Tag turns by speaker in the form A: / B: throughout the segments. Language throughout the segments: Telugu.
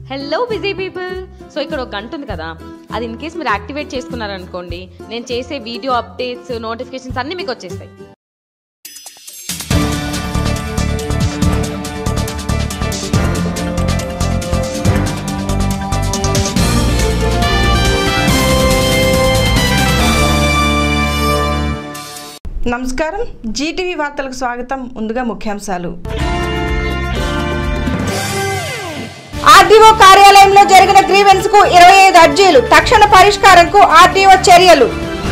A: హలో బిజీ పీపుల్ సో ఇక్కడ ఒక గంట ఉంది కదా అది ఇన్ కేస్ మీరు యాక్టివేట్ చేసుకున్నారనుకోండి నేను చేసే వీడియో అప్డేట్స్ నోటిఫికేషన్స్ అన్నీ మీకు వచ్చేస్తాయి
B: నమస్కారం జీటీవీ వార్తలకు స్వాగతం ముందుగా ముఖ్యాంశాలు
C: ఆర్డీఓ కార్యాలయంలో జరిగిన గ్రీవెన్స్ కు ఇరవై ఐదు అర్జీలు తక్షణ పరిష్కారంకు ఆర్డీఓ చర్యలు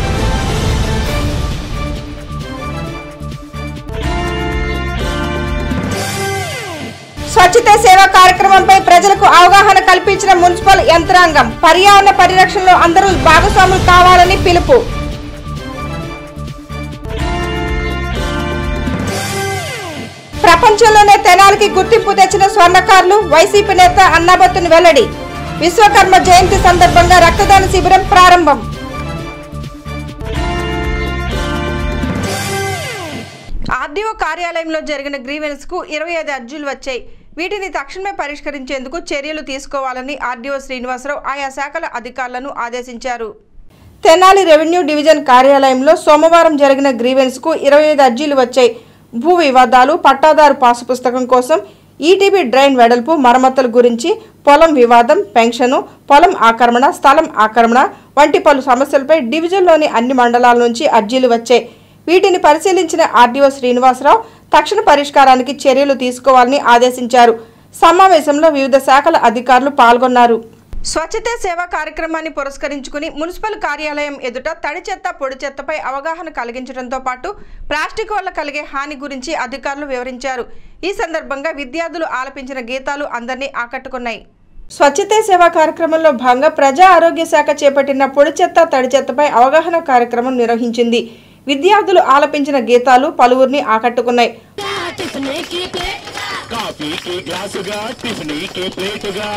C: స్వచ్ఛత సేవా కార్యక్రమంపై ప్రజలకు అవగాహన కల్పించిన మున్సిపల్ యంత్రాంగం పర్యావరణ పరిరక్షణలో అందరూ భాగస్వాములు కావాలని పిలుపు ప్రపంచంలోనే తెనాలికి గుర్తింపు తెచ్చిన స్వర్ణకారులు వైసీపీ నేత అన్నాబత్తుని వెల్లడి విశ్వకర్మ జయంతి సందర్భంగా రక్తదాన శిబిరం ప్రారంభం
B: ఆర్డీఓ కార్యాలయంలో జరిగిన గ్రీవెన్స్ కు ఇరవై ఐదు అర్జీలు వచ్చాయి వీటిని తక్షణమే పరిష్కరించేందుకు చర్యలు తీసుకోవాలని ఆర్డీఓ శ్రీనివాసరావు ఆయా శాఖల అధికారులను ఆదేశించారు
C: తెనాలి రెవెన్యూ డివిజన్ కార్యాలయంలో సోమవారం జరిగిన గ్రీవెన్స్ కు ఇరవై ఐదు అర్జీలు వచ్చాయి భూ వివాదాలు పట్టాదారు పాసు పుస్తకం కోసం ఈటీబీ డ్రైన్ వెడల్పు మరమ్మతుల గురించి పొలం వివాదం పెన్షను పొలం ఆక్రమణ స్థలం ఆక్రమణ వంటి పలు సమస్యలపై డివిజన్లోని అన్ని మండలాల నుంచి అర్జీలు వచ్చాయి వీటిని పరిశీలించిన ఆర్డీఓ శ్రీనివాసరావు తక్షణ పరిష్కారానికి చర్యలు తీసుకోవాలని ఆదేశించారు సమావేశంలో వివిధ శాఖల అధికారులు పాల్గొన్నారు
B: స్వచ్ఛతే సేవ కార్యక్రమాన్ని పురస్కరించుకుని మున్సిపల్ కార్యాలయం ఎదుట తడి చెత్త పొడి చెత్తపై అవగాహన కలిగించడంతో పాటు ప్లాస్టిక్ వల్ల కలిగే హాని గురించి అధికారులు వివరించారు ఈ సందర్భంగా విద్యార్థులు ఆలపించిన గీతాలు అందరినీ ఆకట్టుకున్నాయి
C: స్వచ్ఛతే సేవా కార్యక్రమంలో భాగంగా ప్రజా ఆరోగ్య శాఖ చేపట్టిన పొడి చెత్త తడి చెత్తపై అవగాహన కార్యక్రమం నిర్వహించింది విద్యార్థులు ఆలపించిన గీతాలు పలువురిని ఆకట్టుకున్నాయి
D: కాఫీ కి గ్లాసుగా టిఫిన్ కి ప్లేటుగా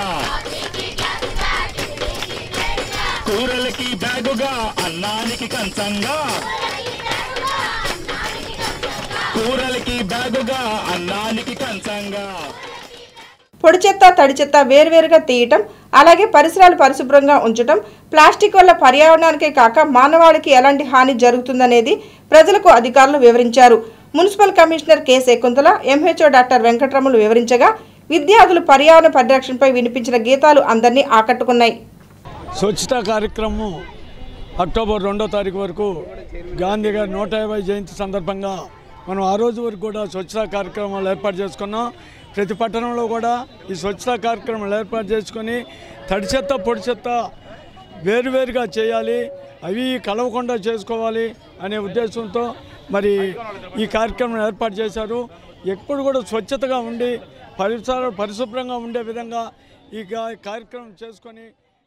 D: కూరలకి బ్యాగుగా అన్నానికి కంచంగా కూరలకి బ్యాగుగా అన్నానికి కంచంగా
C: పొడి చెత్త తడి చెత్త వేర్వేరుగా తీయటం అలాగే పరిసరాలు పరిశుభ్రంగా ఉంచటం ప్లాస్టిక్ వల్ల పర్యావరణానికే కాక మానవాళికి ఎలాంటి హాని జరుగుతుందనేది ప్రజలకు అధికారులు వివరించారు municipal commissioner K Shakuntala MHO doctor Venkataramanulu వివరించగా విద్యార్థులు పర్యావరణ పరిరక్షణపై వినిపించిన గీతాలు అందరినీ ఆకట్టుకున్నాయి
E: స్వచ్ఛతా కార్యక్రమం అక్టోబర్ రెండో తారీఖు వరకు గాంధీ గారి నూట యాభై జయంతి సందర్భంగా మనం ఆ రోజు వరకు కూడా స్వచ్ఛతా కార్యక్రమాలు ఏర్పాటు చేసుకున్నాం ప్రతి పట్టణంలో కూడా ఈ స్వచ్ఛతా కార్యక్రమాలు ఏర్పాటు చేసుకొని తడి చెత్త పొడి చెత్త వేరువేరుగా చేయాలి అవి కలవకుండా చేసుకోవాలి అనే ఉద్దేశంతో మరి ఈ కార్యక్రమం ఏర్పాటు చేశారు ఎప్పుడు కూడా స్వచ్ఛతగా ఉండి పరిసరాలు పరిశుభ్రంగా ఉండే విధంగా ఈ కా- కార్యక్రమం చేసుకొని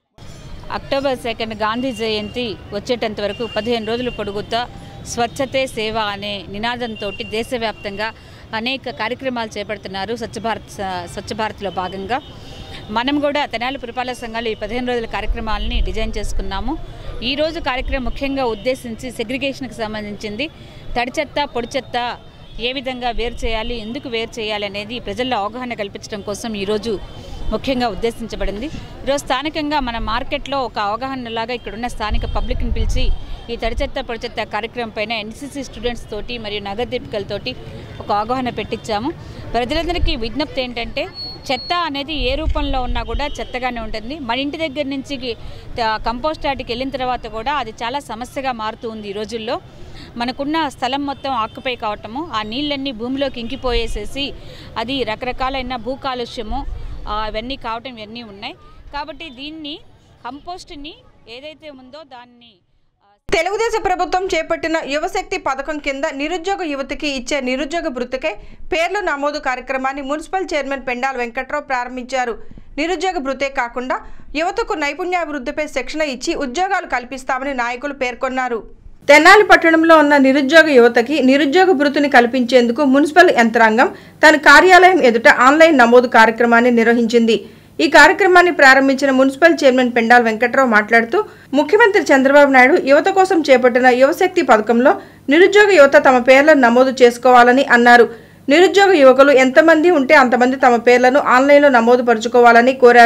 F: అక్టోబర్ సెకండ్ గాంధీ జయంతి వచ్చేటంత వరకు పదిహేను రోజులు పొడుగుతా స్వచ్ఛతే సేవ అనే నినాదంతో దేశవ్యాప్తంగా అనేక కార్యక్రమాలు చేపడుతున్నారు స్వచ్ఛ భారత్ స- స్వచ్ఛ భారత్లో భాగంగా మనం కూడా తెనాలి పురపాలక సంఘాలు ఈ పదిహేను రోజుల కార్యక్రమాలని డిజైన్ చేసుకున్నాము ఈ రోజు కార్యక్రమం ముఖ్యంగా ఉద్దేశించి సెగ్రిగేషన్కి సంబంధించింది తడి చెత్త పొడి చెత్త ఏ విధంగా వేరు చేయాలి ఎందుకు వేరు చేయాలి అనేది ప్రజల్లో అవగాహన కల్పించడం కోసం ఈరోజు ముఖ్యంగా ఉద్దేశించబడింది ఈరోజు స్థానికంగా మన మార్కెట్లో ఒక అవగాహనలాగా ఇక్కడున్న స్థానిక పబ్లిక్ని పిలిచి ఈ తడి చెత్త పొడి చెత్త కార్యక్రమం పైన ఎన్సీసీ స్టూడెంట్స్ తోటి మరియు నగర దీపికలతోటి ఒక అవగాహన పెట్టించాము ప్రజలందరికీ విజ్ఞప్తి ఏంటంటే చెత్త అనేది ఏ రూపంలో ఉన్నా కూడా చెత్తగానే ఉంటుంది మన ఇంటి దగ్గర నుంచి త- కంపోస్ట్ యార్డ్కి వెళ్ళిన తర్వాత కూడా అది చాలా సమస్యగా మారుతూ ఉంది ఈ రోజుల్లో మనకున్న స్థలం మొత్తం ఆక్యుపై కావటము ఆ నీళ్ళన్నీ భూమిలోకి ఇంకిపోయేసేసి అది రకరకాలైన భూ కాలుష్యము ఆ, అవన్నీ కావటం ఇవన్నీ ఉన్నాయి కాబట్టి దీన్ని కంపోస్ట్ని ఏదైతే ఉందో దాన్ని ఆ,
B: తెలుగుదేశం ప్రభుత్వం చేపట్టిన యువశక్తి పథకం కింద నిరుద్యోగ యువతికి ఇచ్చే నిరుద్యోగ భృతికై పేర్లు నమోదు కార్యక్రమాన్ని మున్సిపల్ చైర్మన్ పెండాల వెంకట్రావు ప్రారంభించారు నిరుద్యోగ భృతే కాకుండా యువతకు నైపుణ్యాభివృద్ధిపై శిక్షణ ఇచ్చి ఉద్యోగాలు కల్పిస్తామని నాయకులు పేర్కొన్నారు తెనాలి పట్టణంలో ఉన్న నిరుద్యోగ యువతకి నిరుద్యోగ భృతిని కల్పించేందుకు మున్సిపల్ యంత్రాంగం తన కార్యాలయం ఎదుట ఆన్లైన్ నమోదు కార్యక్రమాన్ని నిర్వహించింది ఈ కార్యక్రమాన్ని ప్రారంభించిన మున్సిపల్ చైర్మన్ పెండాల్ వెంకట్రావు మాట్లాడుతూ ముఖ్యమంత్రి చంద్రబాబు నాయుడు యువత కోసం చేపట్టిన యువశక్తి పథకంలో నిరుద్యోగ యువత తమ పేర్లను నమోదు చేసుకోవాలని అన్నారు నిరుద్యోగ యువకులు ఎంతమంది ఉంటే అంతమంది తమ పేర్లను ఆన్లైన్లో నమోదు పరుచుకోవాలని కోరారు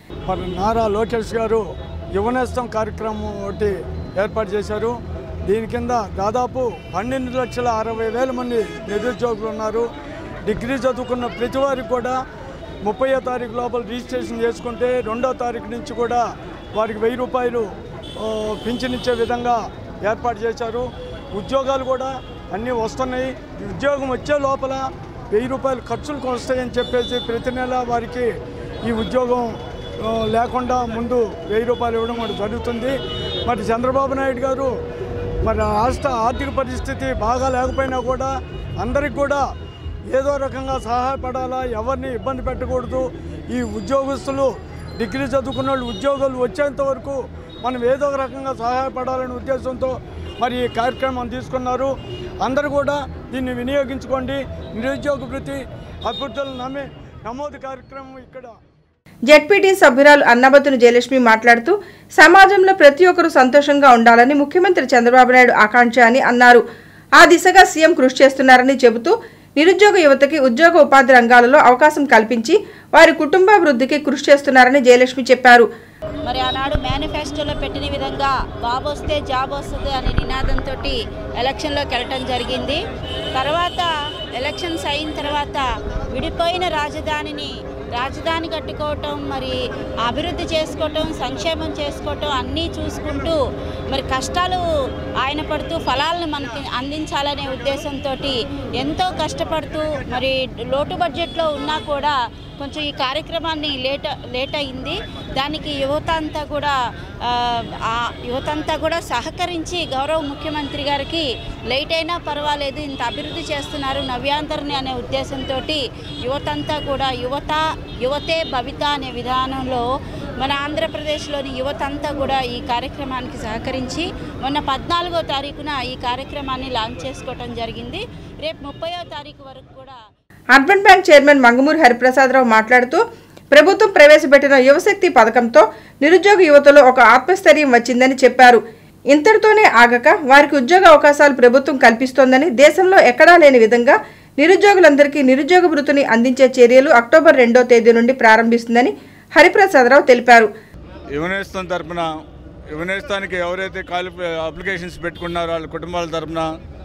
E: మరి నారా లోకేష్ గారు యువనేస్తం కార్యక్రమం ఒకటి ఏర్పాటు చేశారు దీని కింద దాదాపు పన్నెండు లక్షల అరవై వేల మంది నిరుద్యోగులు ఉన్నారు డిగ్రీ చదువుకున్న ప్రతి వారికి కూడా ముప్పయో తారీఖు లోపల రిజిస్ట్రేషన్ చేసుకుంటే రెండో తారీఖు నుంచి కూడా వారికి వెయ్యి రూపాయలు ఆ, పింఛన్ ఇచ్చే విధంగా ఏర్పాటు చేశారు ఉద్యోగాలు కూడా అన్నీ వస్తున్నాయి ఈ ఉద్యోగం వచ్చే లోపల వెయ్యి రూపాయలు ఖర్చులకు వస్తాయని చెప్పేసి ప్రతి నెల వారికి ఈ ఉద్యోగం ఆ, లేకుండా ముందు వెయ్యి రూపాయలు ఇవ్వడం కూడా జరుగుతుంది మరి చంద్రబాబు నాయుడు గారు మరి రాష్ట్ర ఆర్థిక పరిస్థితి బాగా లేకపోయినా కూడా అందరికి కూడా ఏదో రకంగా సహాయపడాలా ఎవరిని ఇబ్బంది పెట్టకూడదు ఈ ఉద్యోగస్తులు డిగ్రీ చదువుకున్న వాళ్ళు ఉద్యోగాలు వచ్చేంత వరకు మనం ఏదో ఒక రకంగా సహాయపడాలనే ఉద్దేశంతో మరి ఈ కార్యక్రమం తీసుకున్నారు అందరూ కూడా దీన్ని వినియోగించుకోండి నిరుద్యోగ వృత్తి అభివృద్ధులు నమ్మి నమోదు కార్యక్రమం ఇక్కడ
C: జెడ్పీటీ సభ్యురాలు అన్నబతుని జయలక్ష్మి మాట్లాడుతూ సమాజంలో ప్రతి ఒక్కరూ సంతోషంగా ఉండాలని ముఖ్యమంత్రి చంద్రబాబు నాయుడు ఆకాంక్ష అని అన్నారు ఆ దిశగా సీఎం కృషి చేస్తున్నారని చెబుతూ నిరుద్యోగ యువతకి ఉద్యోగ ఉపాధి రంగాలలో అవకాశం కల్పించి వారి కుటుంబాభివృద్ధికి కృషి చేస్తున్నారని జయలక్ష్మి చెప్పారు
G: మరి ఆనాడు మేనిఫెస్టోలో పెట్టిన విధంగా బాబు వస్తే జాబ్ వస్తుంది అనే నినాదంతో ఎలక్షన్లోకి వెళ్ళటం జరిగింది తర్వాత ఎలక్షన్స్ అయిన తర్వాత విడిపోయిన రాజధానిని రాజధాని కట్టుకోవటం మరి అభివృద్ధి చేసుకోవటం సంక్షేమం చేసుకోవటం అన్నీ చూసుకుంటూ మరి కష్టాలు ఆయన పడుతూ ఫలాలను మనకి అందించాలనే ఉద్దేశంతో ఎంతో కష్టపడుతూ మరి లోటు బడ్జెట్లో ఉన్నా కూడా కొంచెం ఈ కార్యక్రమాన్ని లేట్ లేట్ అయింది దానికి యువత అంతా కూడా ఆ, ఆ యువత అంతా కూడా సహకరించి గౌరవ ముఖ్యమంత్రి గారికి లేట్ అయినా పర్వాలేదు ఇంత అభివృద్ధి చేస్తున్నారు నవ్యాంతరిని అనే ఉద్దేశంతో యువత అంతా కూడా యువత యువతే భవిత అనే విధానంలో మన ఆంధ్రప్రదేశ్లోని యువత అంతా కూడా ఈ కార్యక్రమానికి సహకరించి మొన్న పద్నాలుగో తారీఖున ఈ కార్యక్రమాన్ని లాంచ్ చేసుకోవటం జరిగింది రేపు ముప్పయో తారీఖు వరకు కూడా
C: urban bank chairman Mangamuri Hariprasadarao మాట్లాడుతూ ప్రభుత్వం ప్రవేశపెట్టిన యువశక్తి పథకంతో నిరుద్యోగ యువతలో ఒక ఆత్మస్థైర్యం వచ్చిందని చెప్పారు ఇంతటితోనే ఆగక వారికి ఉద్యోగ అవకాశాలు ప్రభుత్వం కల్పిస్తోందని దేశంలో ఎక్కడా లేని విధంగా నిరుద్యోగులందరికీ నిరుద్యోగ వృత్తిని అందించే చర్యలు అక్టోబర్ రెండో తేదీ నుండి ప్రారంభిస్తుందని హరిప్రసాదరావు తెలిపారు
H: యువనేస్తం తరపున యువనేస్తానికి ఎవరైతే క్వాలిఫై అప్లికేషన్స్ పెట్టుకున్నారో వాళ్ళ కుటుంబాల తరపున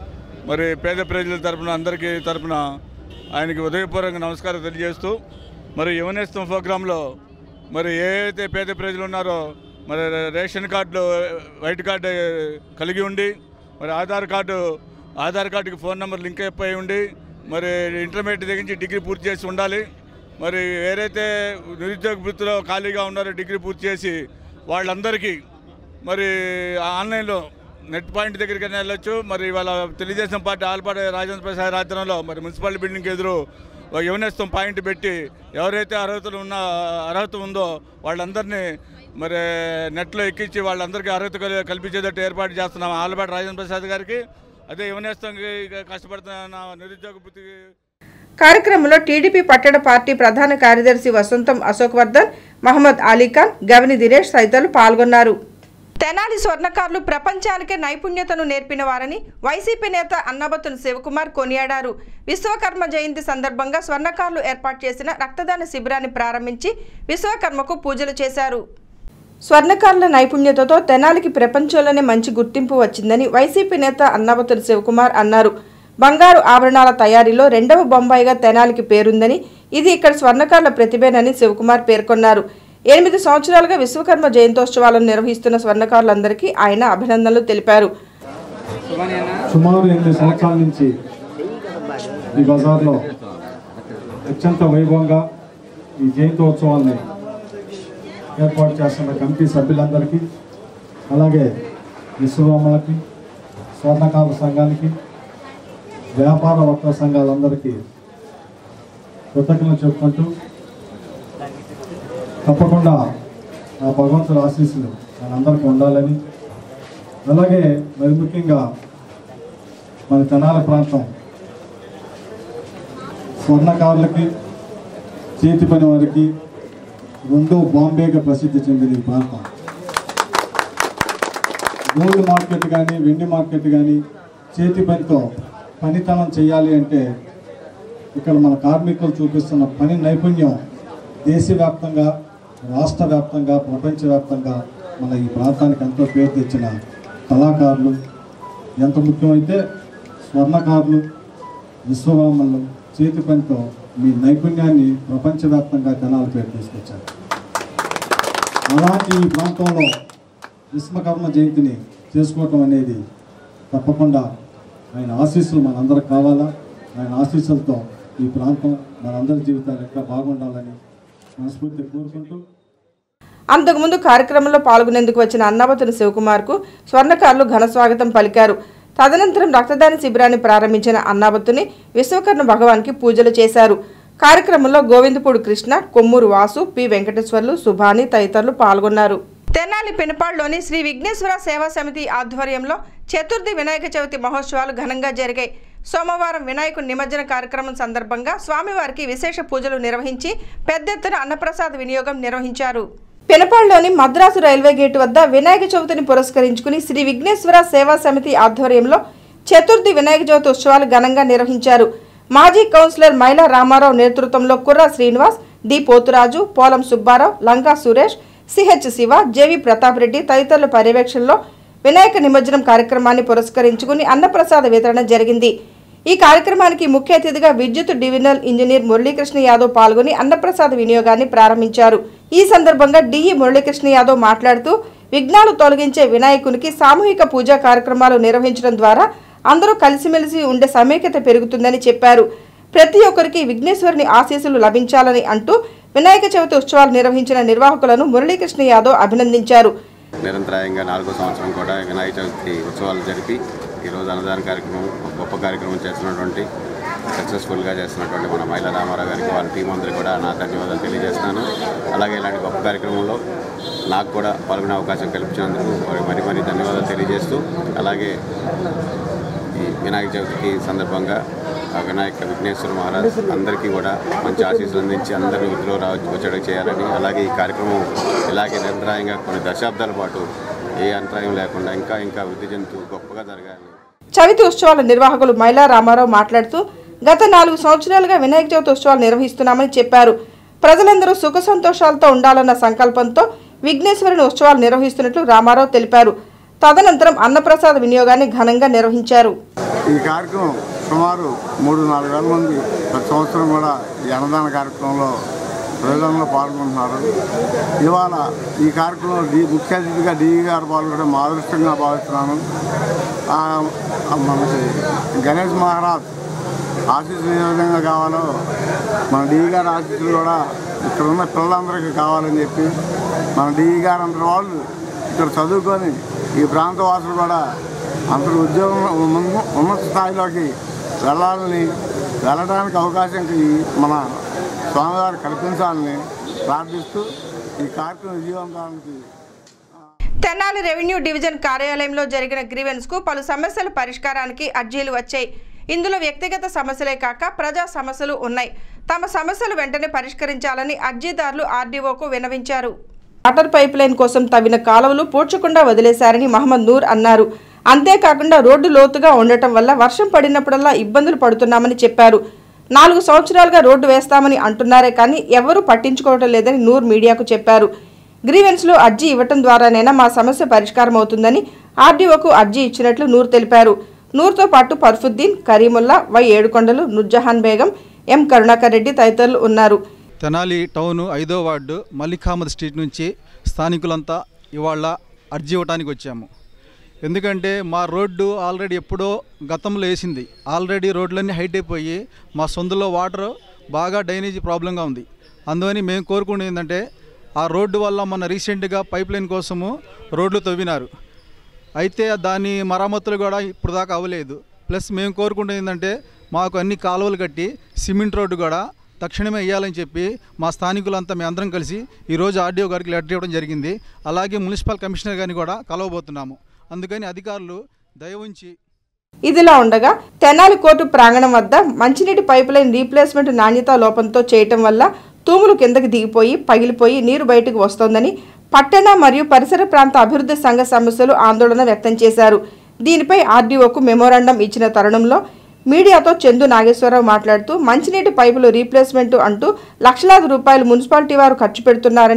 H: మరి పేద ప్రజల తరపున అందరికీ తరపున ఆయనకి ఉదయపూర్వక నమస్కారం తెలియజేస్తూ మరి యువనేస్తం ప్రోగ్రాంలో మరి ఏ అయితే పేద ప్రజలు ఉన్నారో మరి రేషన్ కార్డులో వైట్ కార్డు కలిగి ఉండి మరి ఆధార్ కార్డు ఆధార్ కార్డుకి ఫోన్ నెంబర్ లింక్ అయిపోయి ఉండి మరి ఇంటర్మీడియట్ దగ్గర నుంచి డిగ్రీ పూర్తి చేసి ఉండాలి మరి ఏదైతే నిరుద్యోగ వృత్తిలో ఖాళీగా ఉన్నారో డిగ్రీ పూర్తి చేసి వాళ్ళందరికీ మరి ఆన్లైన్లో నెట్ పాయింట్ దగ్గరికి వెళ్ళొచ్చు మరి వాళ్ళ తెలుగుదేశం పార్టీ ఆల్పాటి రాజేంద్ర ప్రసాద్ ఆధ్వర్యంలో మరి మున్సిపాలిటీ బిల్డింగ్ ఎదురు ఒక యువనేస్తం పాయింట్ పెట్టి ఎవరైతే అర్హతలు ఉన్న అర్హత ఉందో వాళ్ళందరినీ మరి నెట్లో ఎక్కించి వాళ్ళందరికీ అర్హత కల్- కల్పించేటట్టు ఏర్పాటు చేస్తున్నాం ఆల్పాటి రాజేంద్ర ప్రసాద్ గారికి అదే యువనేస్తంకి కష్టపడుతున్న నిరుద్యోగ వృత్తికి
C: కార్యక్రమంలో టీడీపీ పట్టణ పార్టీ ప్రధాన కార్యదర్శి వసంతం అశోక్ వర్ధన్ మహమ్మద్ అలీఖాన్ గవిని దినేష్ తదితరులు పాల్గొన్నారు తెనాలి స్వర్ణకారులు ప్రపంచానికే నైపుణ్యతను నేర్పిన వారని వైసీపీ నేత అన్నబతుని శివకుమార్ కొనియాడారు విశ్వకర్మ జయంతి సందర్భంగా స్వర్ణకారులు ఏర్పాటు చేసిన రక్తదాన శిబిరాన్ని ప్రారంభించి విశ్వకర్మకు పూజలు చేశారు స్వర్ణకారుల నైపుణ్యతతో తెనాలికి ప్రపంచంలోనే మంచి గుర్తింపు వచ్చిందని వైసీపీ నేత అన్నబతుని శివకుమార్ అన్నారు బంగారు ఆభరణాల తయారీలో రెండవ బొంబాయిగా తెనాలికి పేరుందని ఇది ఇక్కడ స్వర్ణకారుల ప్రతిభేనని శివకుమార్ పేర్కొన్నారు ఎనిమిది సంవత్సరాలుగా విశ్వకర్మ జయంతోత్సవాలను నిర్వహిస్తున్న స్వర్ణకారులందరికీ ఆయన అభినందనలు తెలిపారు
I: సుమారు ఎనిమిది సంవత్సరాల నుంచి ఈ బజార్లో అత్యంత వైభవంగా ఈ జయంతోత్సవాల్ని ఏర్పాటు చేస్తున్న కమిటీ సభ్యులందరికీ అలాగే విశ్వబ్రహ్మలకి స్వర్ణకాల సంఘానికి వ్యాపార వర్తక సంఘాలందరికీ కృతజ్ఞతలు చెప్పుకుంటూ తప్పకుండా ఆ భగవంతుల ఆశీస్సులు మనందరికీ ఉండాలని అలాగే మరి ముఖ్యంగా మన తెనాలి ప్రాంతం స్వర్ణకారులకి చేతి పని వారికి రెండో బాంబేగా ప్రసిద్ధి చెందిన ఈ ప్రాంతం గోల్డ్ మార్కెట్ కానీ వెండి మార్కెట్ కానీ చేతి పనితో పనితనం చేయాలి అంటే ఇక్కడ మన కార్మికులు చూపిస్తున్న పని నైపుణ్యం దేశవ్యాప్తంగా రాష్ట్ర వ్యాప్తంగా ప్రపంచవ్యాప్తంగా మన ఈ ప్రాంతానికి ఎంతో పేరు తెచ్చిన కళాకారులు ఎంత ముఖ్యమైతే స్వర్ణకారులు విశ్వవామలు చేతి పనితో మీ నైపుణ్యాన్ని ప్రపంచవ్యాప్తంగా జనాల పేరు తీసుకొచ్చారు అలాంటి ఈ ప్రాంతంలో విశ్వకర్మ జయంతిని చేసుకోవటం అనేది తప్పకుండా ఆయన ఆశీస్సులు మనందరికి కావాలా ఆయన ఆశీస్సులతో ఈ ప్రాంతం మనందరి జీవితాలు ఇంకా బాగుండాలని మనస్ఫూర్తిగా కోరుకుంటూ
C: అంతకుముందు కార్యక్రమంలో పాల్గొనేందుకు వచ్చిన అన్నావతుని శివకుమార్కు స్వర్ణకారులు ఘన స్వాగతం పలికారు తదనంతరం రక్తదాన శిబిరాన్ని ప్రారంభించిన అన్నావతుని విశ్వకర్ణ భగవాన్కి పూజలు చేశారు కార్యక్రమంలో గోవిందపూడి కృష్ణ కొమ్మూరు వాసు పి వెంకటేశ్వర్లు సుభాని తదితరులు పాల్గొన్నారు
B: తెనాలి పినపాడులోని శ్రీ విఘ్నేశ్వర సేవా సమితి ఆధ్వర్యంలో చతుర్థి వినాయక చవితి మహోత్సవాలు ఘనంగా జరిగాయి సోమవారం వినాయకుడి నిమజ్జన కార్యక్రమం సందర్భంగా స్వామివారికి విశేష పూజలు నిర్వహించి పెద్ద ఎత్తున అన్నప్రసాద వినియోగం నిర్వహించారు
C: పినపాడులోని మద్రాసు రైల్వే గేటు వద్ద వినాయక చవితిని పురస్కరించుకుని శ్రీ విఘ్నేశ్వర సేవా సమితి ఆధ్వర్యంలో చతుర్థి వినాయక చవితి ఉత్సవాలు ఘనంగా నిర్వహించారు మాజీ కౌన్సిలర్ మైలా రామారావు నేతృత్వంలో Kurra Srinivas D Poturaju Polam Subbarao Lanka Suresh CH Siva JV Pratap Reddy తదితరుల పర్యవేక్షణలో వినాయక నిమజ్జనం కార్యక్రమాన్ని పురస్కరించుకుని అన్నప్రసాద వితరణ జరిగింది ఈ కార్యక్రమానికి ముఖ్య అతిథిగా విద్యుత్ డివిజనల్ ఇంజనీర్ మురళీకృష్ణ యాదవ్ పాల్గొని అన్నప్రసాద వినియోగాన్ని ప్రారంభించారు ఈ సందర్భంగా డిఈ మురళీకృష్ణ యాదవ్ మాట్లాడుతూ విఘ్నాలు తొలగించే వినాయకునికి సామూహిక పూజా కార్యక్రమాలు నిర్వహించడం ద్వారా అందరూ కలిసిమెలిసి ఉండే సమైక్యత పెరుగుతుందని చెప్పారు ప్రతి ఒక్కరికి విఘ్నేశ్వరుని ఆశీస్సులు లభించాలని అంటూ వినాయక చవితి ఉత్సవాలు నిర్వహించిన నిర్వాహకులను మురళీకృష్ణ యాదవ్ అభినందించారు
J: నిరంతరాయంగా నాలుగో సంవత్సరం కూడా వినాయక చవితి ఉత్సవాలు జరిపి ఈరోజు అన్నదాన కార్యక్రమం ఒక గొప్ప కార్యక్రమం చేస్తున్నటువంటి సక్సెస్ఫుల్గా చేస్తున్నటువంటి మన మహిళా రామారావు గారికి వాళ్ళ టీం అందరికీ కూడా నా ధన్యవాదాలు తెలియజేస్తున్నాను అలాగే ఇలాంటి గొప్ప కార్యక్రమంలో నాకు కూడా పాల్గొనే అవకాశం కల్పించినందుకు వారికి మరి మరి ధన్యవాదాలు తెలియజేస్తూ అలాగే ఈ వినాయక చవితికి సందర్భంగా ఆ వినాయక విఘ్నేశ్వర మహారాజ్ అందరికీ కూడా మంచి ఆశీస్సులు అందించి అందరూ విధిలో రా వచ్చేటట్టు చేయాలని అలాగే ఈ కార్యక్రమం ఇలాగే నిరంతరాయంగా కొన్ని దశాబ్దాల పాటు ఏ అంతరాయం లేకుండా ఇంకా ఇంకా వృద్ధి చెందుతూ గొప్పగా జరగాలని
C: చవితి ఉత్సవాల నిర్వాహకులు మైలా రామారావు మాట్లాడుతూ గత నాలుగు సంవత్సరాలుగా వినాయక చవితి ఉత్సవాలు నిర్వహిస్తున్నామని చెప్పారు ప్రజలందరూ సుఖ సంతోషాలతో ఉండాలన్న సంకల్పంతో విఘ్నేశ్వరుని ఉత్సవాలు నిర్వహిస్తున్నట్లు రామారావు తెలిపారు తదనంతరం అన్నప్రసాద వినియోగాన్ని ఘనంగా నిర్వహించారు
K: ఈ కార్యక్రమం సుమారు మూడు నాలుగు వేల మంది ప్రతి సంవత్సరం కూడా ఈ అన్నదాన కార్యక్రమంలో ప్రజలంలో పాల్గొంటున్నారు ఇవాళ ఈ కార్యక్రమంలో డి ముఖ్య అతిథిగా డిఈ గారు పాల్గొనడం మా అదృష్టంగా భావిస్తున్నాను ఆ, మనకి గణేష్ మహారాజ్ ఆశీస్సులు ఏ విధంగా కావాలో మన డిఈ గారి ఆశీస్సులు కూడా ఇక్కడ ఉన్న పిల్లలందరికీ కావాలని చెప్పి మన డిఈ గారు అందరి వాళ్ళు ఇక్కడ చదువుకొని ఈ ప్రాంత వాసులు కూడా అందరూ ఉద్యోగం ఉన్న- ఉన్నత స్థాయిలోకి వెళ్ళాలని వెళ్ళడానికి అవకాశం ఈ మన స్వామివారు కల్పించాలని ప్రార్థిస్తూ ఈ కార్యక్రమం విజయవంతానికి
B: తెనాలి రెవెన్యూ డివిజన్ కార్యాలయంలో జరిగిన గ్రీవెన్స్ కు పలు సమస్యల పరిష్కారానికి అర్జీలు వచ్చాయి ఇందులో వ్యక్తిగత సమస్యలే కాక ప్రజా సమస్యలు ఉన్నాయి తమ సమస్యలు వెంటనే పరిష్కరించాలని అర్జీదారులు ఆర్డీఓకు వినవించారు
C: వాటర్ పైప్ లైన్ కోసం తవ్విన కాలువలు పూడ్చకుండా వదిలేశారని మహమ్మద్ నూర్ అన్నారు అంతేకాకుండా రోడ్డు లోతుగా ఉండటం వల్ల వర్షం పడినప్పుడల్లా ఇబ్బందులు పడుతున్నామని చెప్పారు నాలుగు సంవత్సరాలుగా రోడ్డు వేస్తామని అంటున్నారే కానీ ఎవరూ పట్టించుకోవటం లేదని నూర్ మీడియాకు చెప్పారు గ్రీవెన్స్లో అర్జీ ఇవ్వటం ద్వారానైనా మా సమస్య పరిష్కారం అవుతుందని ఆర్డీఓకు అర్జీ ఇచ్చినట్లు నూర్ తెలిపారు నూర్తో పాటు పర్ఫుద్దీన్ కరీముల్లా వై ఏడుకొండలు నుర్జహాన్ బేగం ఎం కరుణాకర్ రెడ్డి తదితరులు ఉన్నారు
L: తెనాలి టౌన్ ఐదో వార్డు మలిక్ అహ్మద్ స్ట్రీట్ నుంచి స్థానికులంతా ఇవాళ అర్జీ ఇవ్వడానికి వచ్చాము ఎందుకంటే మా రోడ్డు ఆల్రెడీ ఎప్పుడో గతంలో వేసింది ఆల్రెడీ రోడ్లన్నీ హైట్ అయిపోయి మా సొంతలో వాటర్ బాగా డ్రైనేజీ ప్రాబ్లంగా ఉంది అందువని మేము కోరుకునేది ఏంటంటే ఆ రోడ్డు వల్ల మన రీసెంట్గా పైప్ లైన్ కోసము రోడ్లు తవ్వినారు అయితే దాని మరమ్మతులు కూడా ఇప్పుడు దాకా అవ్వలేదు ప్లస్ మేము కోరుకుంటుంది ఏంటంటే మాకు అన్ని కాలువలు కట్టి సిమెంట్ రోడ్డు కూడా తక్షణమే వేయాలని చెప్పి మా స్థానికులంతా మేము అందరం కలిసి ఈరోజు ఆర్డీఓ గారికి లెటర్ ఇవ్వడం జరిగింది అలాగే మున్సిపల్ కమిషనర్ గారిని కూడా కలవబోతున్నాము అందుకని అధికారులు దయ ఉంచి
C: ఇదిలా ఉండగా తెనాలి కోర్టు ప్రాంగణం వద్ద మంచినీటి పైప్ లైన్ రీప్లేస్మెంట్ నాణ్యతా లోపంతో చేయటం వల్ల తూములు కిందకి దిగిపోయి పగిలిపోయి నీరు బయటకు వస్తోందని పట్టణ మరియు పరిసర ప్రాంత అభివృద్ధి సంఘ సమస్యలు ఆందోళన వ్యక్తం చేశారు దీనిపై ఆర్డీఓకు మెమోరాండం ఇచ్చిన తరుణంలో మీడియాతో చందు నాగేశ్వరరావు మాట్లాడుతూ మంచినీటి పైపులు రీప్లేస్మెంట్ అంటూ లక్షలాది రూపాయలు మున్సిపాలిటీ వారు ఖర్చు పెడుతున్నారని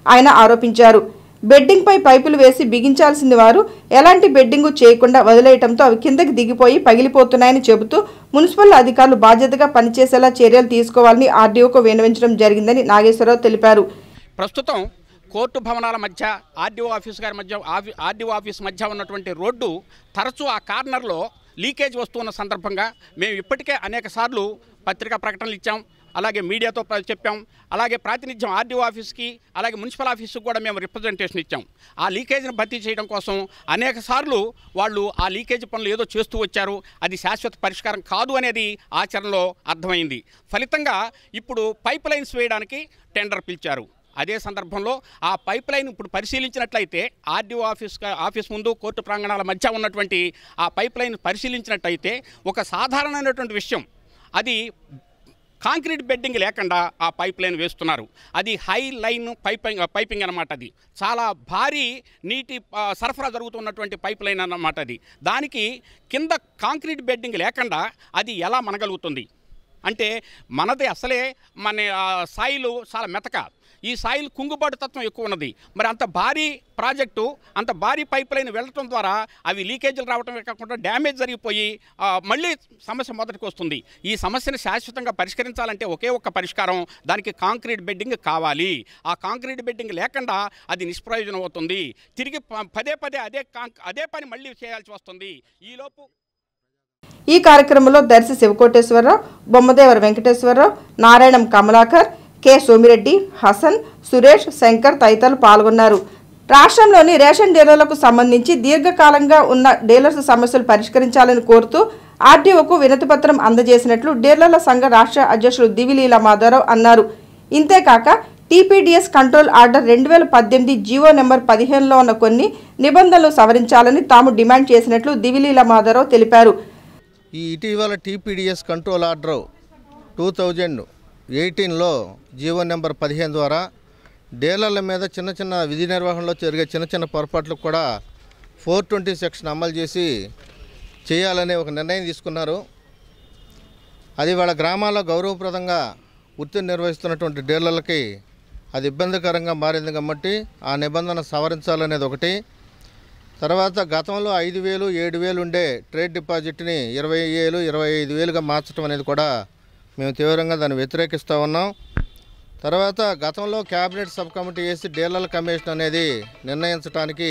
C: ఆయన ఆరోపించారు బెడ్డింగ్పై పైపులు వేసి బిగించాల్సింది వారు ఎలాంటి బెడ్డింగు చేయకుండా వదిలేయటంతో అవి కిందకి దిగిపోయి పగిలిపోతున్నాయని చెబుతూ మున్సిపల్ అధికారులు బాధ్యతగా పనిచేసేలా చర్యలు తీసుకోవాలని ఆర్డీఓకు విన్నవించడం జరిగిందని నాగేశ్వరరావు తెలిపారు
M: ప్రస్తుతం కోర్టు భవనాల మధ్య ఆర్డీఓ ఆఫీస్ గారి మధ్య ఆఫీ- ఆర్డీఓ ఆఫీస్ మధ్య ఉన్నటువంటి రోడ్డు తరచూ ఆ కార్నర్లో లీకేజ్ వస్తున్న సందర్భంగా మేము ఇప్పటికే అనేక సార్లు పత్రికా ప్రకటనలు ఇచ్చాం అలాగే మీడియాతో ప్ర- చెప్పాం అలాగే ప్రాతినిధ్యం ఆర్డీఓ ఆఫీస్కి అలాగే మున్సిపల్ ఆఫీస్కి కూడా మేము రిప్రజెంటేషన్ ఇచ్చాం ఆ లీకేజ్ని భర్తీ చేయడం కోసం అనేక సార్లు వాళ్ళు ఆ లీకేజ్ పనులు ఏదో చేస్తూ వచ్చారు అది శాశ్వత పరిష్కారం కాదు అనేది ఆచరణలో అర్థమైంది ఫలితంగా ఇప్పుడు పైప్ లైన్స్ వేయడానికి టెండర్ పిలిచారు అదే సందర్భంలో ఆ పైప్ లైన్ ఇప్పుడు పరిశీలించినట్లయితే ఆర్డీఓ ఆఫీస్ ఆఫీస్ ముందు కోర్టు ప్రాంగణాల మధ్య ఉన్నటువంటి ఆ పైప్ లైన్ పరిశీలించినట్లయితే ఒక సాధారణమైనటువంటి విషయం అది కాంక్రీట్ బెడ్డింగ్ లేకుండా ఆ పైప్ లైన్ వేస్తున్నారు అది హై లైన్ పైపింగ్ పైపింగ్ అనమాట అది చాలా భారీ నీటి ఆ, సరఫరా జరుగుతున్నటువంటి పైప్ లైన్ అన్నమాట అది దానికి కింద కాంక్రీట్ బెడ్డింగ్ లేకుండా అది ఎలా మనగలుగుతుంది అంటే మనది అసలే మన ఆ, సాయిలు చాలా మెతక ఈ సాయిల్ కుంగుబాటు తత్వం ఎక్కువ ఉన్నది మరి అంత భారీ ప్రాజెక్టు అంత భారీ పైప్ లైన్ వెళ్ళటం ద్వారా అవి లీకేజీలు రావటమే కాకుండా డ్యామేజ్ జరిగిపోయి ఆ, మళ్ళీ సమస్య మొదటికి వస్తుంది ఈ సమస్యను శాశ్వతంగా పరిష్కరించాలంటే ఒకే ఒక్క పరిష్కారం దానికి కాంక్రీట్ బెడ్డింగ్ కావాలి ఆ కాంక్రీట్ బెడ్డింగ్ లేకుండా అది నిష్ప్రయోజనం అవుతుంది తిరిగి ప- పదే పదే అదే కాంక్ అదే పని మళ్ళీ చేయాల్సి వస్తుంది ఈలోపు
C: ఈ కార్యక్రమంలో దర్శి శివకోటేశ్వరరావు బొమ్మదేవర వెంకటేశ్వరరావు నారాయణం కమలాకర్ కె సోమిరెడ్డి హసన్ సురేష్ శంకర్ తదితరులు పాల్గొన్నారు రాష్ట్రంలోని రేషన్ డీలర్లకు సంబంధించి దీర్ఘకాలంగా ఉన్న డీలర్స్ సమస్యలు పరిష్కరించాలని కోరుతూ ఆర్డీఓకు వినతిపత్రం అందజేసినట్లు డీలర్ల సంఘ రాష్ట్ర అధ్యక్షులు దివిలీల మాధవరావు అన్నారు ఇంతేకాక టీపీడీఎస్ కంట్రోల్ ఆర్డర్ రెండు వేల పద్దెనిమిది జీవో నెంబర్ పదిహేనులో ఉన్న కొన్ని నిబంధనలు సవరించాలని తాము డిమాండ్ చేసినట్లు దివిలీల మాధవరావు తెలిపారు
N: ఈ ఇటీవల TPDS control order two thousand ఎయిటీన్లో జీవో నెంబర్ పదిహేను ద్వారా డీలర్ల మీద చిన్న చిన్న విధి నిర్వహణలో జరిగే చిన్న చిన్న పొరపాట్లకు కూడా ఫోర్ ట్వంటీ సెక్షన్ అమలు చేసి చేయాలనే ఒక నిర్ణయం తీసుకున్నారు అది వాళ్ళ గ్రామాల్లో గౌరవప్రదంగా వృత్తిని నిర్వహిస్తున్నటువంటి డీలర్లకి అది ఇబ్బందికరంగా మారింది కాబట్టి ఆ నిబంధన సవరించాలనేది ఒకటి తర్వాత గతంలో ఐదు వేలు ఏడు వేలు ఉండే ట్రేడ్ డిపాజిట్ని ఇరవై వేలు ఇరవై ఐదు వేలుగా మార్చడం అనేది కూడా మేము తీవ్రంగా దాన్ని వ్యతిరేకిస్తూ ఉన్నాం తర్వాత గతంలో క్యాబినెట్ సబ్ కమిటీ వేసి డీలర్ల కమిషన్ అనేది నిర్ణయించడానికి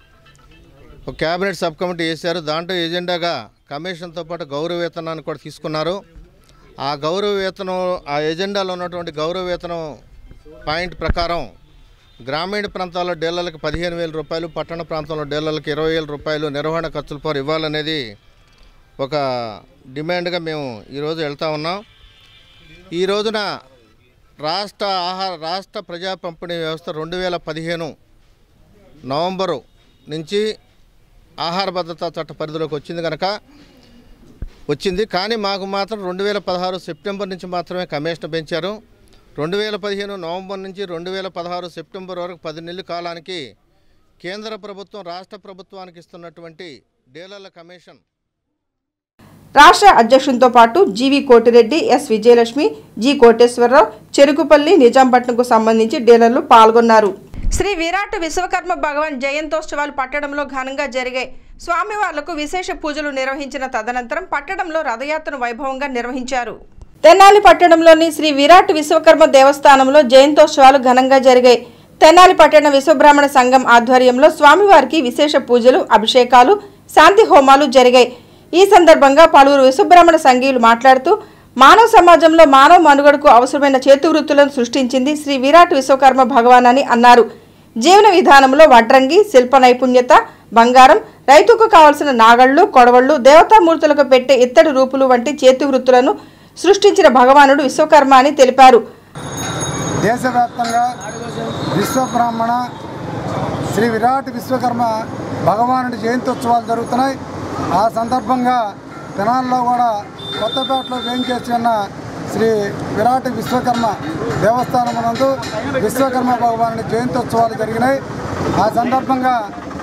N: ఒక క్యాబినెట్ సబ్ కమిటీ వేశారు దాంట్లో ఎజెండాగా కమిషన్తో పాటు గౌరవ వేతనాన్ని కూడా తీసుకున్నారు ఆ గౌరవ వేతనం ఆ ఎజెండాలో ఉన్నటువంటి గౌరవ వేతనం పాయింట్ ప్రకారం గ్రామీణ ప్రాంతాల్లో డీలర్లకు పదిహేను వేల రూపాయలు పట్టణ ప్రాంతంలో డీలర్లకు ఇరవై వేల రూపాయలు నిర్వహణ ఖర్చుల పర్ ఇవ్వాలనేది ఒక డిమాండ్గా మేము ఈరోజు వెళ్తా ఉన్నాం ఈ రోజున రాష్ట్ర ఆహార రాష్ట్ర ప్రజా పంపిణీ వ్యవస్థ రెండు వేల పదిహేను నవంబరు నుంచి ఆహార భద్రతా చట్ట పరిధిలోకి వచ్చింది కనుక వచ్చింది కానీ మాకు మాత్రం రెండు వేల పదహారు సెప్టెంబర్ నుంచి మాత్రమే కమిషన్ పెంచారు రెండు వేల పదిహేను నవంబర్ నుంచి రెండు వేల పదహారు సెప్టెంబర్ వరకు పది నెలల కాలానికి కేంద్ర ప్రభుత్వం రాష్ట్ర ప్రభుత్వానికి ఇస్తున్నటువంటి డీలర్ల కమిషన్
C: రాష్ట్ర అధ్యక్షునితో పాటు GV Kotireddy S Vijayalakshmi G Koteswararao Cherukupalli నిజాంపట్నంకు సంబంధించి డీలర్లు పాల్గొన్నారు శ్రీ విరాట్ విశ్వకర్మ భగవాన్ జయంతోత్సవాలు పట్టణంలో ఘనంగా జరిగాయి స్వామివార్లకు విశేష పూజలు నిర్వహించిన తదనంతరం పట్టణంలో రథయాత్రను వైభవంగా నిర్వహించారు తెనాలి పట్టణంలోని శ్రీ విరాట్ విశ్వకర్మ దేవస్థానంలో జయంతోత్సవాలు ఘనంగా జరిగాయి తెనాలి పట్టణ విశ్వబ్రాహ్మణ సంఘం ఆధ్వర్యంలో స్వామివారికి విశేష పూజలు అభిషేకాలు శాంతి హోమాలు జరిగాయి ఈ సందర్భంగా పలువురు విశ్వబ్రాహ్మణ సంఘీయులు మాట్లాడుతూ మానవ సమాజంలో మానవ మనుగడకు అవసరమైన చేతి వృత్తులను సృష్టించింది శ్రీ విరాట్ విశ్వకర్మ భగవాన్ అని అన్నారు జీవన విధానంలో వడ్రంగి శిల్ప నైపుణ్యత బంగారం రైతుకు కావలసిన నాగళ్ళు కొడవళ్ళు దేవతామూర్తులకు పెట్టే ఇత్తడి రూపులు వంటి చేతి వృత్తులను సృష్టించిన భగవానుడు విశ్వకర్మ అని తెలిపారు
O: దేశవ్యాప్తంగా విశ్వబ్రాహ్మణ శ్రీ విరాట్ విశ్వకర్మ భగవానుడి జయంత్యోత్సవాలు జరుగుతున్నాయి ఆ సందర్భంగా తెనాల్లో కూడా కొత్తపేటలో వేంచేసి ఉన్న శ్రీ విరాట్ విశ్వకర్మ దేవస్థానం నందు విశ్వకర్మ భగవానుడి జయంత్యోత్సవాలు జరిగినాయి ఆ సందర్భంగా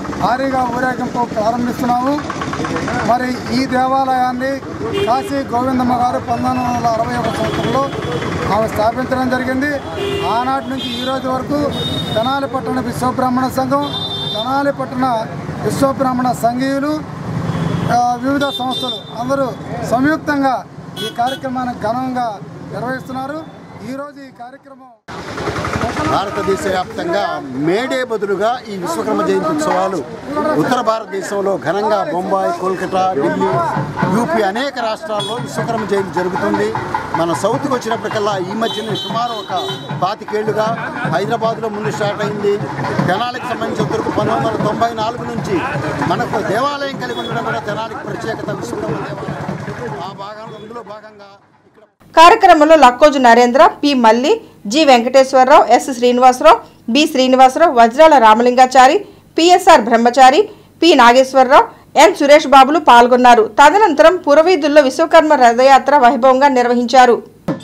O: భారీగా ఊరేగింపు ప్రారంభిస్తున్నాము మరి ఈ దేవాలయాన్ని కాశీ గోవిందమ్మ గారు పంతొమ్మిది వందల అరవై ఒక సంవత్సరంలో ఆమె స్థాపించడం జరిగింది ఆనాటి నుంచి ఈ రోజు వరకు తెనాలి పట్టణ విశ్వబ్రాహ్మణ సంఘం తెనాలి పట్టణ విశ్వబ్రాహ్మణ సంఘీయులు ఆ, వివిధ సంస్థలు అందరూ సంయుక్తంగా ఈ కార్యక్రమాన్ని ఘనంగా నిర్వహిస్తున్నారు ఈరోజు ఈ కార్యక్రమం
P: భారతదేశ వ్యాప్తంగా మేడే బదులుగా ఈ విశ్వకర్మ జయంతి ఉత్సవాలు ఉత్తర భారతదేశంలో ఘనంగా బొంబాయి కోల్కతా ఢిల్లీ యూపీ అనేక రాష్ట్రాల్లో విశ్వకర్మ జయంతి జరుగుతుంది మన సౌత్కి వచ్చినప్పటికల్లా ఈ మధ్యన సుమారు ఒక పాతికేళ్లుగా హైదరాబాద్లో ముందు స్టార్ట్ అయింది తెనాలికి సంబంధించిన వరకు పంతొమ్మిది వందల తొంభై నాలుగు నుంచి మనకు దేవాలయం కలిగి ఉండడం కూడా తెనాలికి ప్రత్యేకత విశ్వకర్మ దేవాలయం ఆ భాగంలో అందులో భాగంగా
C: కార్యక్రమంలో Lakkoju Narendra P Malli G Venkateswararao S Srinivasarao B Srinivasarao Vajrala Ramalingachari PSR Brahmachari P Nageswararao N Suresh బాబులు పాల్గొన్నారు తదనంతరం పురవీధుల్లో విశ్వకర్మ రథయాత్ర వైభవంగా నిర్వహించారు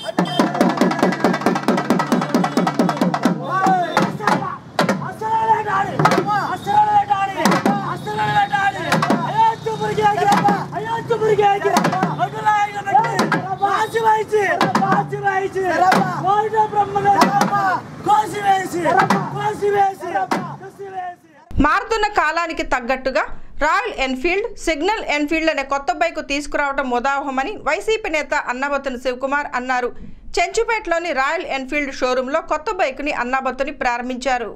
C: మారుతున్న కాలానికి తగ్గట్టుగా రాయల్ ఎన్ఫీల్డ్ సిగ్నల్ ఎన్ఫీల్డ్ అనే కొత్త బైకు తీసుకురావడం ముదావహమని వైసీపీ నేత అన్నాబత్తుని శివకుమార్ అన్నారు చెంచుపేటలోని రాయల్ ఎన్ఫీల్డ్ షోరూంలో కొత్త బైకుని అన్నాబత్తుని ప్రారంభించారు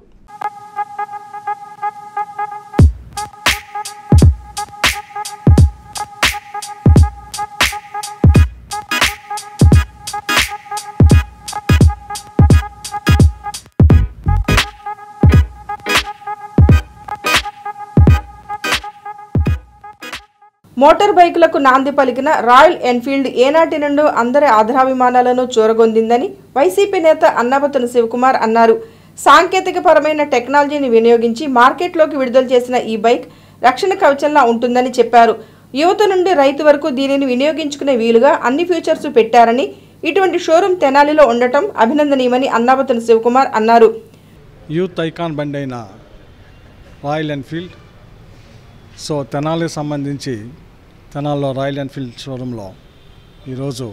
C: మోటార్ బైకులకు నాంది పలికిన రాయల్ ఎన్ఫీల్డ్ ఏనాటి నుండి అందరి ఆధారాభిమానాలను చూరగొందిందని వైసీపీ నేత అన్నబతుని శివకుమార్ అన్నారు సాంకేతికపరమైన టెక్నాలజీని వినియోగించి మార్కెట్లోకి విడుదల చేసిన ఈ బైక్ రక్షణ కవచంలా ఉంటుందని చెప్పారు యువత నుండి రైతు వరకు దీనిని వినియోగించుకునే వీలుగా అన్ని ఫీచర్స్ పెట్టారని ఇటువంటి షోరూం తెనాలిలో ఉండటం అభినందనీయమని అన్నాబతుని శివకుమార్ అన్నారు
E: యూత్ ఐకాన్ బండి అయిన రాయల్ ఎన్ఫీల్డ్ సో తెనాలికి సంబంధించి తెనాల్లో రాయల్ ఎన్ఫీల్డ్ షోరూంలో ఈరోజు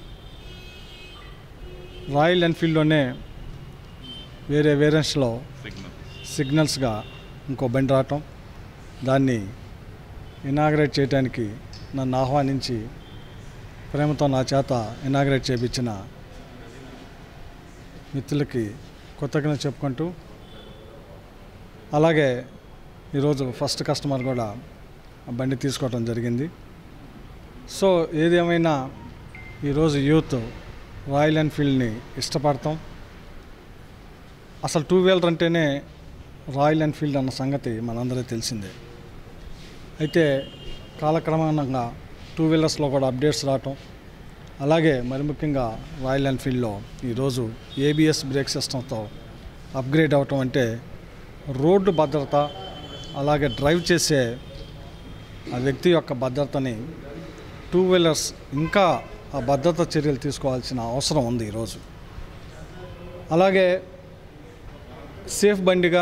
E: రాయల్ ఎన్ఫీల్డ్లోనే వేరే వేరియంట్స్లో సిగ్నల్స్గా ఇంకో బండి రావటం దాన్ని ఇనాగ్రేట్ చేయడానికి నన్ను ఆహ్వానించి ప్రేమతో నా చేత ఇనాగ్రేట్ చేయించిన మిత్రులకి కొత్తగా చెప్పుకుంటూ అలాగే ఈరోజు ఫస్ట్ కస్టమర్ కూడా ఆ బండి తీసుకోవడం జరిగింది సో ఏదేమైనా ఈరోజు యూత్ రాయల్ ఎన్ఫీల్డ్ని ఇష్టపడతాం అసలు టూ వీలర్ అంటేనే రాయల్ ఎన్ఫీల్డ్ అన్న సంగతి మనందరికీ తెలిసిందే అయితే కాలక్రమంగా టూ వీలర్స్లో కూడా అప్డేట్స్ రావటం అలాగే మరి ముఖ్యంగా రాయల్ ఎన్ఫీల్డ్లో ఈరోజు ఏబిఎస్ బ్రేక్ సిస్టంతో అప్గ్రేడ్ అవ్వటం అంటే రోడ్డు భద్రత అలాగే డ్రైవ్ చేసే ఆ వ్యక్తి యొక్క భద్రతని టూ వీలర్స్ ఇంకా ఆ భద్రత చర్యలు తీసుకోవాల్సిన అవసరం ఉంది ఈరోజు అలాగే సేఫ్ బండిగా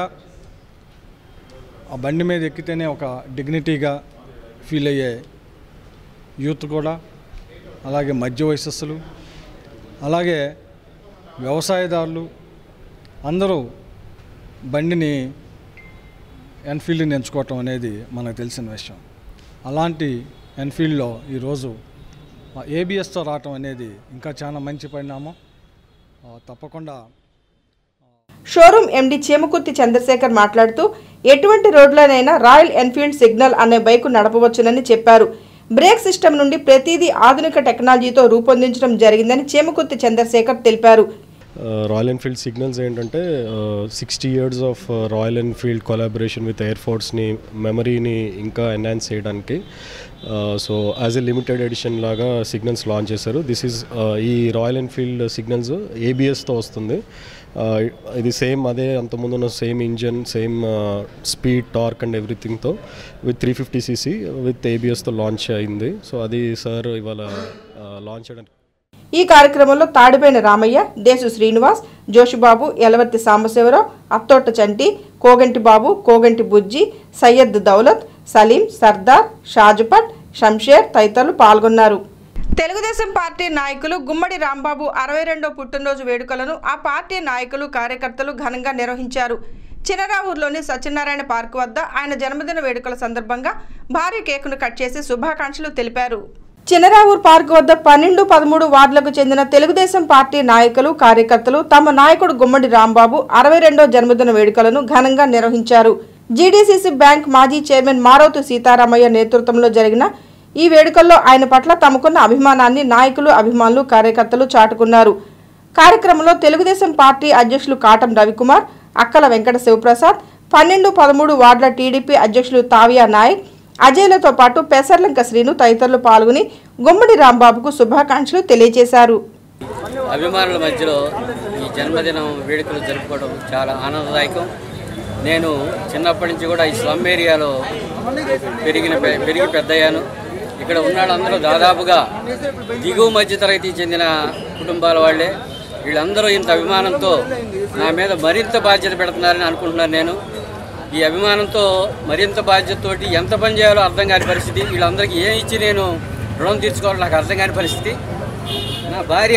E: ఆ బండి మీద ఎక్కితేనే ఒక డిగ్నిటీగా ఫీల్ అయ్యే యూత్ కూడా అలాగే మధ్య వయస్సులు అలాగే వ్యవసాయదారులు అందరూ బండిని ఎన్ఫీల్డ్ని ఎంచుకోవటం అనేది మనకు తెలిసిన విషయం అలాంటి ఎన్ఫీల్డ్లో ఈరోజు ఏబిఎస్తో రావటం అనేది ఇంకా చాలా మంచి పరిణామం ఆ, తప్పకుండా
C: షోరూం ఎండి చీమకుర్తి చంద్రశేఖర్ మాట్లాడుతూ ఎటువంటి రోడ్లనైనా రాయల్ ఎన్ఫీల్డ్ సిగ్నల్ అనే బైకు నడపవచ్చునని చెప్పారు బ్రేక్ సిస్టమ్ నుండి ప్రతిదీ ఆధునిక టెక్నాలజీతో రూపొందించడం జరిగిందని చీమకుర్తి చంద్రశేఖర్ తెలిపారు
Q: రాయల్ ఎన్ఫీల్డ్ సిగ్నల్స్ ఏంటంటే sixty years of Royal Enfield collaboration with air ఫోర్స్ని మెమరీని ఇంకా ఎన్హాన్స్ చేయడానికి so as a limited edition లాగా సిగ్నల్స్ లాంచ్ చేశారు దిస్ ఈజ్ ఈ రాయల్ ఎన్ఫీల్డ్ సిగ్నల్స్ ఏబిఎస్తో వస్తుంది Uh, ఇది సేమ్ అదే అంతకుముందు ఉన్న same engine same speed torque and ఎవ్రీథింగ్తో with three fifty CC with ఏబిఎస్తో లాంచ్ అయింది సో అది సార్ ఇవాళ లాంచ్ చేయడానికి
C: ఈ కార్యక్రమంలో తాడిపైన రామయ్య దేశు శ్రీనివాస్ జోషిబాబు యలవర్తి సాంబశివరావు అత్తోట చంటి కోగంటి బాబు కోగంటి బుజ్జి సయ్యద్ దౌలత్ సలీం సర్దార్ షాజుపట్ షంషేర్ తదితరులు పాల్గొన్నారు తెలుగుదేశం పార్టీ నాయకులు గుమ్మడి రాంబాబు అరవై రెండో పుట్టినరోజు వేడుకలను ఆ పార్టీ నాయకులు కార్యకర్తలు ఘనంగా నిర్వహించారు చినరావూరులోని సత్యనారాయణ పార్క్ వద్ద ఆయన జన్మదిన వేడుకల సందర్భంగా భారీ కేకును కట్ చేసి శుభాకాంక్షలు తెలిపారు చినరావూర్ పార్క్ వద్ద పన్నెండు పదమూడు వార్డులకు చెందిన తెలుగుదేశం పార్టీ నాయకులు కార్యకర్తలు తమ నాయకుడు గుమ్మడి రాంబాబు అరవై రెండో జన్మదిన వేడుకలను ఘనంగా నిర్వహించారు జీడీసీసీ బ్యాంక్ మాజీ చైర్మన్ మారోతు సీతారామయ్య నేతృత్వంలో జరిగిన ఈ వేడుకల్లో ఆయన పట్ల తమకున్న అభిమానాన్ని నాయకులు అభిమానులు కార్యకర్తలు చాటుకున్నారు కార్యక్రమంలో తెలుగుదేశం పార్టీ అధ్యక్షులు కాటం రవికుమార్ అక్కల వెంకట శివప్రసాద్ పన్నెండు పదమూడు వార్డుల టీడీపీ అధ్యక్షులు తావియా నాయక్ అజయ్లతో పాటు పెసర్లంక శ్రీను తదితరులు పాల్గొని గుమ్మడి రాంబాబుకు శుభాకాంక్షలు తెలియజేశారు
R: అభిమానుల మధ్యలో ఈ జన్మదినం వేడుకలు జరుపుకోవడం చాలా ఆనందదాయకం నేను చిన్నప్పటి నుంచి కూడా ఈ స్లమ్ ఏరియాలో పెరిగిన పె- పెరిగి పెద్దయ్యాను ఇక్కడ ఉన్న వాళ్ళందరూ దాదాపుగా దిగువ మధ్య తరగతికి చెందిన కుటుంబాల వాళ్ళే వీళ్ళందరూ ఇంత అభిమానంతో నా మీద మరింత బాధ్యత పెడుతున్నారని అనుకుంటున్నాను నేను ఈ అభిమానంతో మరింత బాధ్యతతోటి ఎంత పని చేయాలో అర్థం కాని పరిస్థితి వీళ్ళందరికీ ఏం ఇచ్చి నేను రుణం తీర్చుకోవాలో నాకు అర్థం కాని పరిస్థితి నా భార్య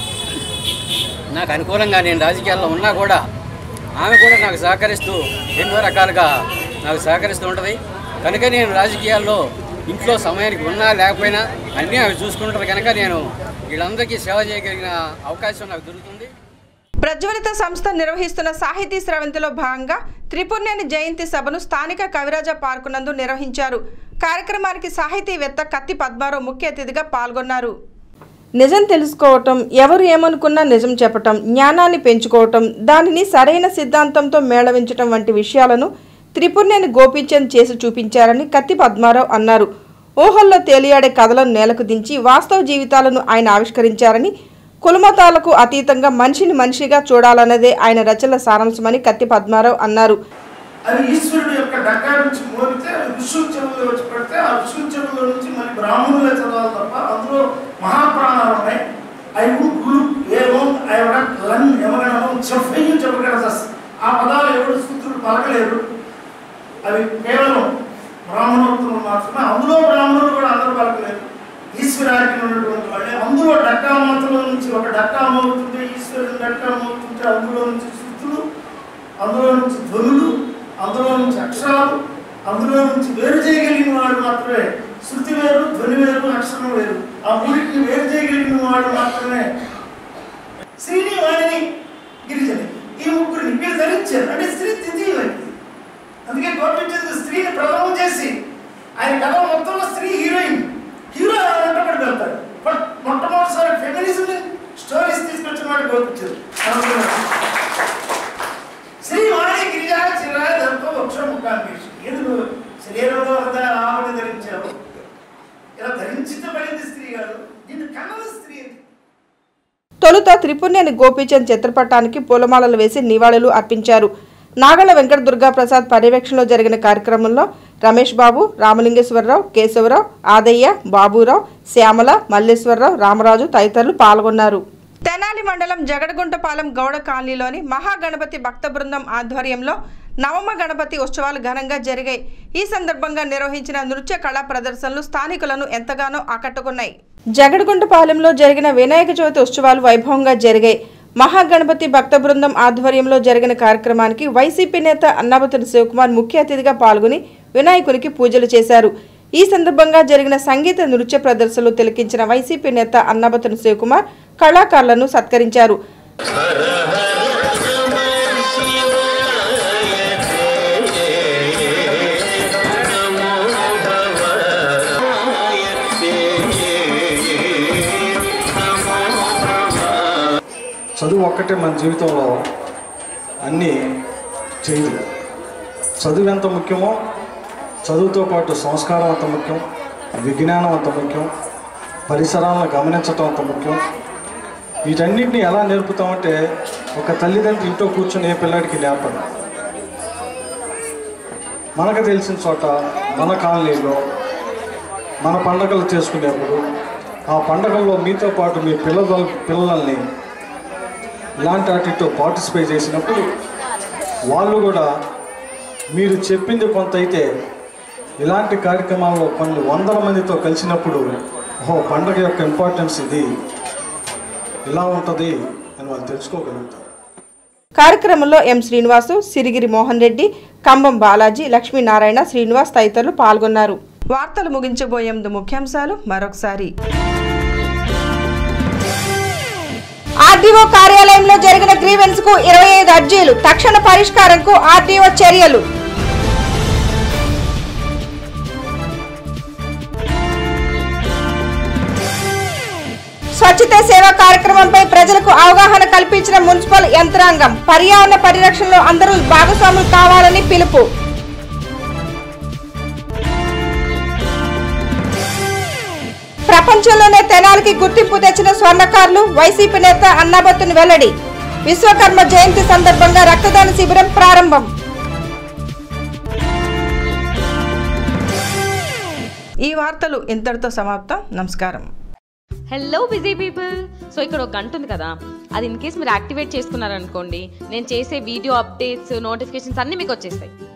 R: నాకు అనుకూలంగా నేను రాజకీయాల్లో ఉన్నా కూడా ఆమె కూడా నాకు సహకరిస్తూ ఎన్నో రకాలుగా నాకు సహకరిస్తూ ఉంటుంది కనుక నేను రాజకీయాల్లో ఇంట్లో సమయానికి ఉన్నా లేకపోయినా అన్నీ ఆమె చూసుకుంటారు కనుక నేను వీళ్ళందరికీ సేవ చేయగలిగిన అవకాశం నాకు దొరుకుతుంది
B: ప్రజ్వలిత సంస్థ నిర్వహిస్తున్న సాహితీ స్రవంతిలో భాగంగా త్రిపుర్నేని జయంతి సభను స్థానిక కవిరాజ పార్కు నందు నిర్వహించారు కార్యక్రమానికి సాహితీవేత్త కత్తి పద్మారావు ముఖ్య అతిథిగా పాల్గొన్నారు నిజం తెలుసుకోవటం ఎవరు ఏమనుకున్నా నిజం చెప్పటం జ్ఞానాన్ని పెంచుకోవటం దానిని సరైన సిద్ధాంతంతో మేళవించటం వంటి విషయాలను త్రిపుర్నేని గోపీచంద్ చేసి చూపించారని కత్తి పద్మారావు అన్నారు ఊహల్లో తేలియాడే కథలను నేలకు దించి వాస్తవ జీవితాలను ఆయన ఆవిష్కరించారని కులమతాలకు అతీతంగా మనిషిని మనిషిగా చూడాలన్నదే ఆయన రచనల సారాంశమని కత్తి పద్మారావు అన్నారు
S: అది ఈశ్వరుడు యొక్క డక్కా నుంచి మోగితే అది విష్ణు చెవుల్లో వచ్చి పెడితే ఆ విష్ణు చెవుల్లో నుంచి మరి బ్రాహ్మణులే చదవాలి తప్ప అందులో మహాప్రాణాలు ఉన్నాయి అవి గురు ఏమో ఎవడ లన్ ఎవగణం చెప్పయ్యం చెప్పగలదు ఆ పదాలు ఎవడు సూత్రుడు పలకలేరు అవి కేవలం బ్రాహ్మణోత్తములు మాత్రమే అందులో బ్రాహ్మణులు కూడా అందరూ పలకలేరు ఈశ్వరానికి ఉన్నటువంటి వాళ్ళే అందులో డక్కా మాత్రం నుంచి ఒక డక్కా మోగుతుంటే ఈశ్వరుని డక్కా మోగుతుంటే అందులో నుంచి సూత్రులు అందులో నుంచి ధ్వనులు అందులో నుంచి అక్షరాలు అందులో నుంచి వేరు చేయగలిగిన వాడు మాత్రమే శృతి వేరు ధ్వని వేరు అక్షరం వేరు ఆ మూడింటిని వేరు చేయగలిగిన వాడు మాత్రమే శ్రీని వాణిని గిరిజని ఈ ముగ్గురిని వీళ్ళు ధరించారు అంటే స్త్రీ తిథి వ్యక్తి అందుకే గోపించేందుకు స్త్రీని ప్రథమం చేసి ఆయన కథ మొత్తంలో స్త్రీ హీరోయిన్ హీరో వెంటబడి వెళ్తాడు బట్ మొట్టమొదటిసారి ఫెమినిజం స్టోరీస్ తీసుకొచ్చిన వాడు గోపించారు శ్రీ వాణి గిరిజా చిరా దంతో వృక్ష ముఖాన్వేషి ఎందుకు శరీరంలో హృదయ ఆవిడ ధరించావు ఇలా ధరించబడింది స్త్రీ కాదు దీన్ని కన్నది స్త్రీ అని
C: తొలుత త్రిపుర్నేని గోపీచంద్ చిత్రపటానికి పూలమాలలు వేసి నివాళులు అర్పించారు నాగళ్ల వెంకట దుర్గా ప్రసాద్ పర్యవేక్షణలో జరిగిన కార్యక్రమంలో రమేష్ బాబు రామలింగేశ్వరరావు కేశవరావు ఆదయ్య బాబురావు శ్యామల మల్లేశ్వరరావు రామరాజు తదితరులు పాల్గొన్నారు తెనాలి మండలం జగడగుంటపాలెం గౌడ కాలనీలోని మహాగణపతి భక్త బృందం ఆధ్వర్యంలో నవమ గణపతి ఉత్సవాలు ఘనంగా జరిగాయి ఈ సందర్భంగా నిర్వహించిన నృత్య కళా ప్రదర్శనలు స్థానికులను ఎంతగానో ఆకట్టుకున్నాయి జగడగుంటపాలెంలో జరిగిన వినాయక చవితి ఉత్సవాలు వైభవంగా జరిగాయి మహాగణపతి భక్త బృందం ఆధ్వర్యంలో జరిగిన కార్యక్రమానికి వైసీపీ నేత అన్నాబతుని శివకుమార్ ముఖ్య అతిథిగా పాల్గొని వినాయకునికి పూజలు చేశారు ఈ సందర్భంగా జరిగిన సంగీత నృత్య ప్రదర్శనలు తిలకించిన వైసీపీ నేత అన్నాబతుని శివకుమార్ కళాకారులను సత్కరించారు
I: చదువు ఒక్కటే మన జీవితంలో అన్నీ చేయదు చదువు ఎంత ముఖ్యమో చదువుతో పాటు సంస్కారం అంత ముఖ్యం విజ్ఞానం అంత ముఖ్యం పరిసరాలను గమనించటం అంత ముఖ్యం వీటన్నిటిని ఎలా నేర్పుతామంటే ఒక తల్లిదండ్రులు ఇంట్లో కూర్చొని ఏ పిల్లాడికి నేర్పదు మనకు తెలిసిన చోట మన కాలనీలో మన పండగలు చేసుకునేప్పుడు ఆ పండగల్లో మీతో పాటు మీ పిల్లల పిల్లల్ని ఇలాంటి వాటితో పార్టిసిపేట్ చేసినప్పుడు వాళ్ళు కూడా మీరు చెప్పింది కొంత అయితే ఇలాంటి కార్యక్రమాల్లో కొన్ని వందల మందితో కలిసినప్పుడు ఓహో పండగ యొక్క ఇంపార్టెన్స్ ఇది ఇలా ఉంటుంది అని వాళ్ళు తెలుసుకోగలుగుతారు
C: కార్యక్రమంలో ఎం శ్రీనివాసు సిరిగిరి మోహన్ రెడ్డి కంబం బాలాజీ లక్ష్మీనారాయణ శ్రీనివాస్ తదితరులు పాల్గొన్నారు
B: వార్తలు ముగించబోయే ముందు ముఖ్యాంశాలు మరొకసారి
C: ఆర్డీఓ కార్యాలయంలో జరిగిన గ్రీవెన్స్ కు ఇరవై ఐదు అర్జీలు తక్షణ పరిష్కారంకు ఆర్డీఓ చర్యలు స్వచ్ఛత సేవ కార్యక్రమంపై ప్రజలకు అవగాహన కల్పించిన మున్సిపల్ యంత్రాంగం పర్యావరణ పరిరక్షణలో అందరూ భాగస్వాములు కావాలని పిలుపు ప్రపంచంలోనే తెనాలికి గుర్తింపు తెచ్చిన స్వర్ణకారులు వైసీపీ నేత అన్నాబత్తుని వెల్లడి విశ్వకర్మ జయంతి సందర్భంగా రక్తదాన శిబిరం ప్రారంభం
B: ఈ వార్తలు ఇంతటితో సమాప్తం నమస్కారం
A: హలో బిజీ పీపుల్ సో ఇక్కడ ఒక గంట ఉంది కదా అది ఇన్ కేస్ మీరు యాక్టివేట్ చేసుకున్నారనుకోండి నేను చేసే వీడియో అప్డేట్స్ నోటిఫికేషన్స్ అన్నీ మీకు వచ్చేస్తాయి